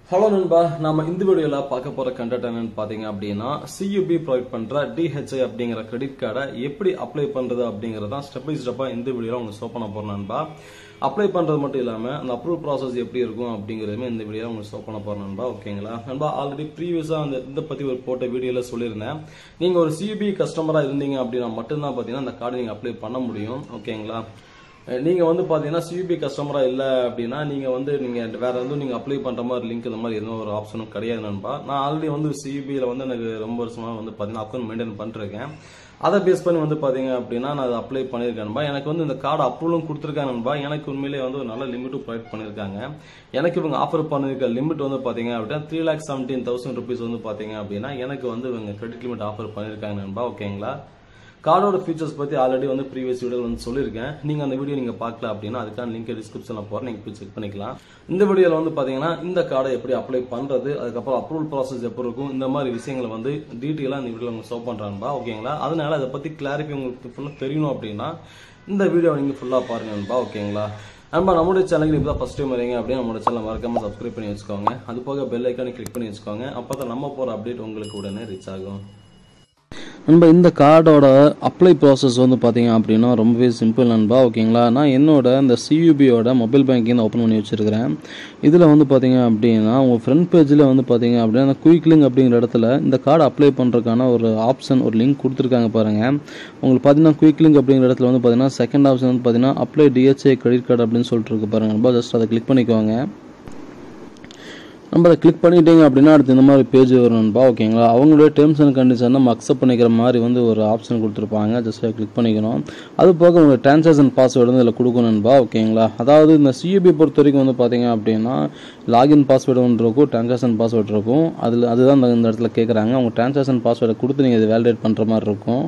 hello நண்பா நாம இந்த வீடியோல பார்க்க போற கண்டென்ட் என்னன்னு பாத்தீங்க அப்படின்னா சியூபி ப்ரொவைட் பண்ற டிஹெச்ஐ அப்படிங்கிற கிரெடிட் கார்டை எப்படி அப்ளை பண்றது அப்படிங்கறத ஸ்டெப் பை ஸ்டெப்பா இந்த வீடியோல உங்களுக்கு ஷோ பண்ண போறேன் நண்பா அப்ளை பண்றது மட்டும் இல்லாம அந்த அப்ரூவல் ப்ராசஸ் எப்படி இருக்கும் அப்படிங்கறதுமே இந்த வீடியோல உங்களுக்கு ஷோ பண்ண போறேன் நண்பா ஓகேங்களா நண்பா ஆல்ரெடி ப்ரீவியஸா அந்த இந்த பத்தி ஒரு போட்ட வீடியோல சொல்லியிருந்தேன் நீங்க ஒரு சியூபி கஸ்டமரா இருந்தீங்க அப்படின்னா மட்டும்தான் பாத்தீங்கன்னா அந்த கார்டு நீங்க அப்ளை பண்ண முடியும் ஓகேங்களா நீங்க வந்து பாத்தீங்கன்னா சியூபி கஸ்டமரா இல்ல அப்படின்னா நீங்க வந்து நீங்க வேற எதுவும் நீங்க அப்ளை பண்ற மாதிரி லிங்க் இந்த மாதிரி எதுவும் ஒரு ஆப்ஷனும் கிடையாது நண்பா நான் ஆல்ரெடி வந்து சியூபியில வந்து எனக்கு ரொம்ப வருஷமா வந்து பாத்தீங்கன்னா அக்கௌண்ட் மெயின்டைன் பண்ணிருக்கேன் அதை பேஸ் பண்ணி வந்து பாத்தீங்க அப்படின்னா நான் அதை அப்ளை பண்ணிருக்கேன் நண்பா எனக்கு வந்து இந்த கார்டு அப்ரூவலும் கொடுத்துருக்காங்க நண்பா எனக்கு உண்மையிலேயே வந்து ஒரு நல்ல லிமிட்டும் ப்ரொவைட் பண்ணிருக்காங்க எனக்கு இவங்க ஆஃபர் பண்ணிருக்க லிமிட் வந்து பாத்தீங்க அப்படின்னா three lakh seventeen thousand rupees வந்து பாத்தீங்க அப்படின்னா எனக்கு வந்து இவங்க கிரெடிட் லிமிட் ஆஃபர் பண்ணிருக்காங்க நண்பா ஓகேங்களா கார்டோட ஃபீச்சர்ஸ் பத்தி ஆல்ரெடி வந்து ப்ரீவியஸ் வீடியோ வந்து சொல்லியிருக்கேன் நீங்க அந்த வீடியோ நீங்க பார்க்கல அப்படின்னா அதுக்கான லிங்க் டிஸ்கிரிப்ஷன்ல போறேன் நீங்க போய் செக் பண்ணிக்கலாம் இந்த வீடியோல வந்து பாத்தீங்கன்னா இந்த கார்டை எப்படி அப்ளை பண்றது அதுக்கப்புறம் அப்ரூவல் ப்ராசஸ் எப்படி இருக்கும் இந்த மாதிரி விஷயங்களை வந்து டீட்டெயிலா இந்த வீடியோல உங்களுக்கு ஷோ பண்றான்பா ஓகேங்களா அதனால அதை பத்தி கிளாரிஃபை உங்களுக்கு ஃபுல்லா தெரியணும் அப்படின்னா இந்த வீடியோ நீங்க ஃபுல்லா பாருங்க நண்பா ஓகேங்களா நண்பா நம்மளுடைய சேனலுக்கு இப்போ தான் ஃபஸ்ட் டைம் வரீங்க அப்படியே நம்மளோட சேனல் மறக்காம சப்ஸ்கிரைப் பண்ணி வச்சுக்கோங்க அது போக பெல் ஐக்கானை கிளிக் பண்ணி வச்சுக்கோங்க அப்போ தான் நம்ம போகிற அப்டேட் உங்களுக்கு உடனே ரீச் ஆகும் நண்பா இந்த கார்டோட அப்ளை ப்ராசஸ் வந்து பார்த்தீங்க அப்படின்னா ரொம்பவே சிம்பிள் நண்பா ஓகேங்களா நான் என்னோட இந்த சியூபியோட மொபைல் பேங்கிங் ஓப்பன் பண்ணி வச்சிருக்கிறேன் இதில் வந்து பார்த்தீங்க அப்படின்னா உங்கள் ஃப்ரண்ட் பேஜில் வந்து பார்த்தீங்க அப்படின்னா அந்த குயிக் லிங்க் அப்படிங்கிற இடத்துல இந்த கார்டு அப்ளை பண்ணுறதுக்கான ஒரு ஆப்ஷன் ஒரு லிங்க் கொடுத்துருக்காங்க பாருங்கள் உங்களுக்கு பார்த்தீங்கன்னா குயிக் லிங்க் அப்படிங்கிற இடத்துல வந்து பார்த்தீங்கன்னா செகண்ட் ஆப்ஷன் வந்து பார்த்தீங்கன்னா அப்ளை டிஹெச்ஐ கிரெடிட் கார்டு அப்படின்னு சொல்லிட்டு இருக்கு பாருங்க நண்பா ஜஸ்ட் அதை கிளிக் பண்ணிக்கோங்க நம்ம அதை கிளிக் பண்ணிட்டீங்க அப்படின்னா அடுத்து இந்த மாதிரி பேஜ் வரும் நண்பா ஓகேங்களா அவங்களுடைய டேர்ம்ஸ் அண்ட் கண்டிஷன் நம்ம அக்செப்ட் பண்ணிக்கிற மாதிரி வந்து ஒரு ஆப்ஷன் கொடுத்துருப்பாங்க ஜஸ்ட் கிளிக் பண்ணிக்கணும் அது போக உங்கள் டிரான்சாக்ஷன் பாஸ்வேர்டு வந்து இதில் கொடுக்கணும் நண்பா ஓகேங்களா அதாவது இந்த சியூபி பொறுத்த வரைக்கும் வந்து பார்த்தீங்க அப்படின்னா லாகின் பாஸ்வேர்டு ஒன்று இருக்கும் டிரான்சாக்ஷன் பாஸ்வேர்டு இருக்கும் அதில் அதுதான் இந்த- இந்த இடத்துல கேட்குறாங்க உங்கள் டிரான்சாக்ஷன் பாஸ்வேர்டை கொடுத்து நீங்கள் இது வேலிடேட் பண்ணுற மாதிரி இருக்கும்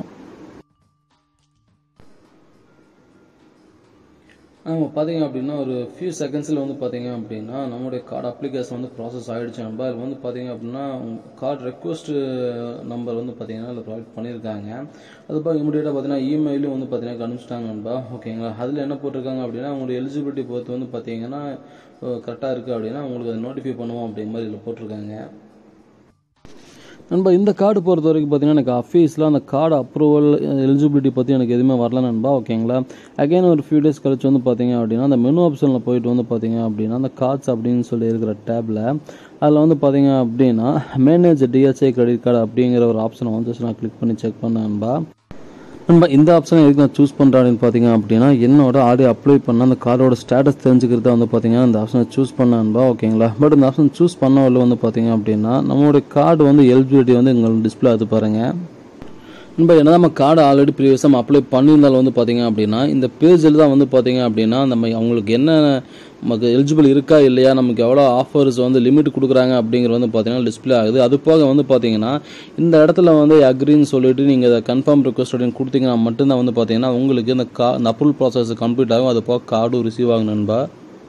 நம்ம பார்த்தீங்க அப்படின்னா ஒரு ஃபியூ செகண்ட்ஸில் வந்து பார்த்தீங்க அப்படின்னா நம்மளுடைய கார்டு அப்ளிகேஷன் வந்து ப்ராசஸ் ஆகிடுச்சு நண்பா அதில் வந்து பார்த்தீங்க அப்படின்னா கார்டு ரெக்வஸ்ட் நம்பர் வந்து பார்த்தீங்கன்னா அதில் ப்ரொவைட் பண்ணியிருக்காங்க அது போக இமீடியட்டாக பார்த்தீங்கன்னா இமெயிலும் வந்து பார்த்தீங்கன்னா அனுப்பிச்சிட்டாங்க நண்பா ஓகேங்களா அதில் என்ன போட்டிருக்காங்க அப்படின்னா உங்களுடைய எலிஜிபிலிட்டி பொறுத்து வந்து பார்த்தீங்கன்னா கரெக்டாக இருக்குது அப்படின்னா உங்களுக்கு அதை நோட்டிஃபை பண்ணுவோம் அப்படிங்கிற மாதிரி இதில் போட்டிருக்காங்க நண்பா இந்த கார்டு பொறுத்த வரைக்கும் பார்த்தீங்கன்னா எனக்கு அஃபீஸில் அந்த கார்டு அப்ரூவல் எலிஜிபிலிட்டி பற்றி எனக்கு எதுவுமே வரல நண்பா ஓகேங்களா அகைன் ஒரு ஃபியூ டேஸ் கழிச்சு வந்து பார்த்தீங்க அப்படின்னா அந்த மெனு ஆப்ஷனில் போயிட்டு வந்து பார்த்தீங்க அப்படின்னா அந்த கார்ட்ஸ் அப்படின்னு சொல்லி இருக்கிற டேப்பில் அதில் வந்து பார்த்தீங்க அப்படின்னா மேனேஜ் டிஹெச்ஐ கிரெடிட் கார்டு அப்படிங்கிற ஒரு ஆப்ஷனை வந்து just நான் கிளிக் பண்ணி செக் பண்ணேன் நண்பா நண்பா இந்த ஆப்ஷன் எதுக்கு நான் சூஸ் பண்ணுறேன் அப்படின்னு பார்த்தீங்க அப்படின்னா என்னோட ஆடியோ அப்ளை பண்ண அந்த கார்டோட ஸ்டேட்டஸ் தெரிஞ்சுக்கிறத வந்து பார்த்தீங்கன்னா இந்த ஆப்ஷனை சூஸ் பண்ணேன்பா ஓகேங்களா பட் இந்த ஆப்ஷன் சூஸ் பண்ண வந்து பார்த்தீங்க அப்படின்னா நம்மளுடைய கார்டு வந்து எலிஜிபிலிட்டி வந்து உங்களுக்கு டிஸ்பிளே அது பாருங்க நண்பா என்ன நம்ம கார்டு ஆல்ரெடி ப்ரீவியஸாக நம்ம அப்ளை பண்ணியிருந்தாலும் வந்து பார்த்தீங்க அப்படின்னா இந்த பேஜில் தான் வந்து பார்த்தீங்க அப்படின்னா நம்ம அவங்களுக்கு என்ன நமக்கு எலிஜிபிள் இருக்கா இல்லையா நமக்கு எவ்வளோ ஆஃபர்ஸ் வந்து லிமிட் கொடுக்குறாங்க அப்படிங்கிறது வந்து பார்த்தீங்கன்னா டிஸ்ப்ளே ஆகுது அது போக வந்து பார்த்தீங்கன்னா இந்த இடத்துல வந்து அக்ரின்னு சொல்லிட்டு நீங்கள் அதை கன்ஃபார்ம் ரிக்வஸ்ட் அப்படின்னு கொடுத்தீங்கன்னா மட்டும்தான் வந்து பார்த்தீங்கன்னா உங்களுக்கு இந்த கா இந்த அப்ரூவல் ப்ராசஸ் கம்ப்ளீட் ஆகும் அது போக கார்டும் ரிசீவ் ஆகும் நண்பா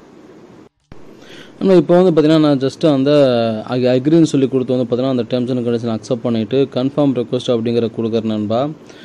ஆனால் இப்போ வந்து பார்த்தீங்கன்னா நான் ஜஸ்ட் அந்த அக்ரின்னு சொல்லி கொடுத்து வந்து பார்த்தீங்கன்னா அந்த டேர்ம்ஸ் அண்ட் கண்டிஷன் அக்செப்ட் பண்ணிவிட்டு கன்ஃபார்ம் ரெக்வஸ்ட் அப்படிங்கிற கொடுக்குறேன் நண்பா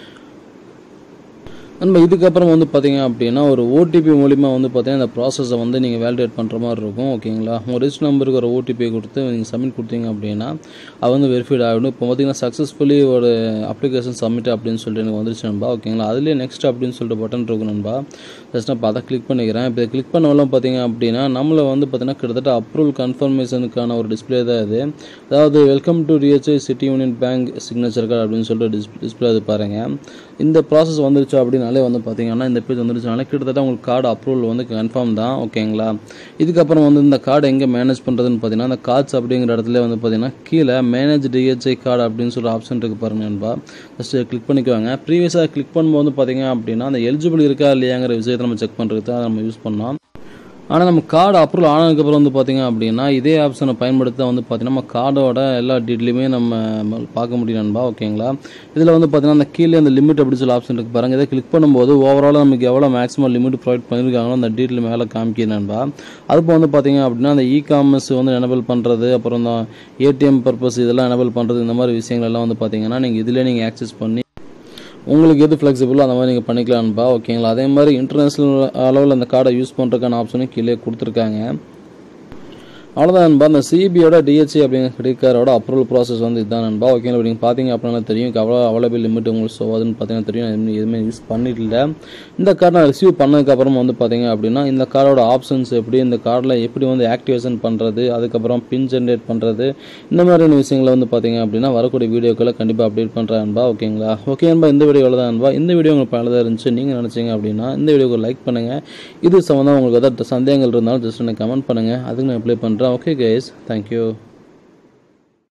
நண்பா இதுக்கப்புறம் வந்து பார்த்தீங்க அப்படின்னா ஒரு ஓடிபி மூலிமா வந்து பார்த்தீங்கன்னா இந்த ப்ராசஸை வந்து நீங்கள் வேலிடேட் பண்ணுற மாதிரி இருக்கும் ஓகேங்களா உங்கள் ரிஜிஸ்ட் நம்பருக்கு ஒரு ஓடிபி கொடுத்து நீங்கள் சப்மிட் கொடுத்தீங்க அப்படின்னா அது வந்து வெரிஃபைட் ஆகிடும் இப்போ பார்த்தீங்கன்னா சக்ஸஸ்ஃபுல்லி ஒரு அப்ளிகேஷன் சப்மிட் அப்படின்னு சொல்லிட்டு எனக்கு வந்துருச்சு நண்பா ஓகேங்களா அதுலேயே நெக்ஸ்ட் அப்படின்னு சொல்லிட்டு பட்டன் இருக்கும் நண்பா ஜஸ்ட் நான் இப்போ அதை கிளிக் பண்ணிக்கிறேன் இப்போ கிளிக் பண்ணவெல்லாம் பார்த்தீங்க அப்படின்னா நம்மளை வந்து பார்த்தீங்கன்னா கிட்டத்தட்ட அப்ரூவல் கன்ஃபர்மேஷனுக்கான ஒரு டிஸ்பிளே தான் இது அதாவது welcome to DHI City Union Bank signature card அப்படின்னு சொல்லிட்டு டிஸ் டிஸ்பிளே அது பாருங்க இந்த ப்ராசஸ் வந்துருச்சு அப்படின்னாலே வந்து பார்த்தீங்கன்னா இந்த பேஜ் வந்துருச்சுனாலே கிட்டத்தட்ட உங்களுக்கு கார்டு அப்ரூவல் வந்து கன்ஃபார்ம் தான் ஓகேங்களா இதுக்கப்புறம் வந்து இந்த கார்டு எங்கே மேனேஜ் பண்ணுறதுன்னு பார்த்தீங்கன்னா அந்த கார்ட்ஸ் அப்படிங்கிற இடத்துல வந்து பார்த்தீங்கன்னா கீழே மேனேஜ் டிஹெச்ஐ கார்டு அப்படின்னு சொல்லி ஆப்ஷன் இருக்கு பாருங்க நண்பா ஜஸ்ட் கிளிக் பண்ணிக்குவாங்க ப்ரீவியஸாக கிளிக் பண்ணும்போது பார்த்தீங்க அப்படின்னா அந்த எலிஜிபிள் இருக்கா இல்லையாங்கிற விஷயத்தை நம்ம செக் பண்ணுறதுக்கு தான் நம்ம யூஸ் பண்ணோம் ஆனால் நம்ம கார்டு அப்ரூவல் ஆனதுக்கப்புறம் வந்து பார்த்தீங்க அப்படின்னா இதே ஆப்ஷனை பயன்படுத்த வந்து பார்த்தீங்கன்னா நம்ம கார்டோட எல்லா டீட்டெயிலுமே நம்ம பார்க்க முடியும் நண்பா ஓகேங்களா இதில் வந்து பார்த்தீங்கன்னா அந்த கீழே அந்த லிமிட் அப்படி சொல்லி ஆப்ஷன் இருக்கு பாருங்க இதை கிளிக் பண்ணும்போது ஓவரால் நமக்கு எவ்வளோ மேக்ஸிமம் லிமிட் ப்ரொவைட் பண்ணியிருக்காங்களோ அந்த டீட்டெயில் மேலே காமிக்கிது நண்பா அதுப்போ வந்து பார்த்தீங்க அப்படின்னா அந்த இ காமர்ஸ் வந்து எனபிள் பண்ணுறது அப்புறம் இந்த ஏடிஎம் பர்பஸ் இதெல்லாம் எனபிள் பண்ணுறது இந்த மாதிரி விஷயங்கள் எல்லாம் வந்து பார்த்தீங்கன்னா நீங்கள் இதிலே நீங்கள் ஆக்சஸ் பண்ணி உங்களுக்கு எது ஃப்ளெக்சிபிளோ அந்த மாதிரி நீங்கள் பண்ணிக்கலாம்ப்பா ஓகேங்களா அதே மாதிரி இன்டர்நேஷ்னல் அளவில் அந்த கார்டை யூஸ் பண்ணுறதுக்கான ஆப்ஷனும் கீழே கொடுத்துருக்காங்க அவ்வளோதான் நண்பா இந்த சிபியோட டிஹெச்சி அப்படிங்கிற கிரெடிட் கார்டோட அப்ரூவல் ப்ராசஸ் வந்து இதுதான் நண்பா ஓகே நீங்கள் பார்த்தீங்க அப்படின்னா தெரியும் அவ்வளோ அவைலபிள் லிமிட் உங்களுக்கு ஸோ அதுன்னு பார்த்தீங்கன்னா தெரியும் நான் எதுவுமே- எதுவுமே யூஸ் பண்ணிடல இந்த கார்டு நான் ரிசீவ் பண்ணதுக்கப்புறம் வந்து பார்த்தீங்க அப்படின்னா இந்த கார்டோட ஆப்ஷன்ஸ் எப்படி இந்த கார்டில் எப்படி வந்து ஆக்டிவேஷன் பண்ணுறது அதுக்கப்புறம் பின் ஜென்ரேட் பண்ணுறது இந்த மாதிரியான விஷயங்களை வந்து பார்த்தீங்க அப்படின்னா வரக்கூடிய வீடியோக்களை கண்டிப்பாக அப்டேட் பண்ணுறேன் நண்பா ஓகேங்களா ஓகே நண்பா இந்த வீடியோவில் தான் நண்பா இந்த வீடியோ உங்களுக்கு பலதாக இருந்துச்சு நீங்கள் நினச்சிங்க அப்படின்னா இந்த வீடியோக்கு லைக் பண்ணுங்கள் இது சம்மந்தம் உங்களுக்கு ஏதாவது சந்தேகங்கள் இருந்தாலும் ஜஸ்ட் எனக்கு கமெண்ட் பண்ணுங்கள் அதுக்கு நான் அப்ளை பண்ணுறேன் ஓகே கைஸ் தேங்க்யூ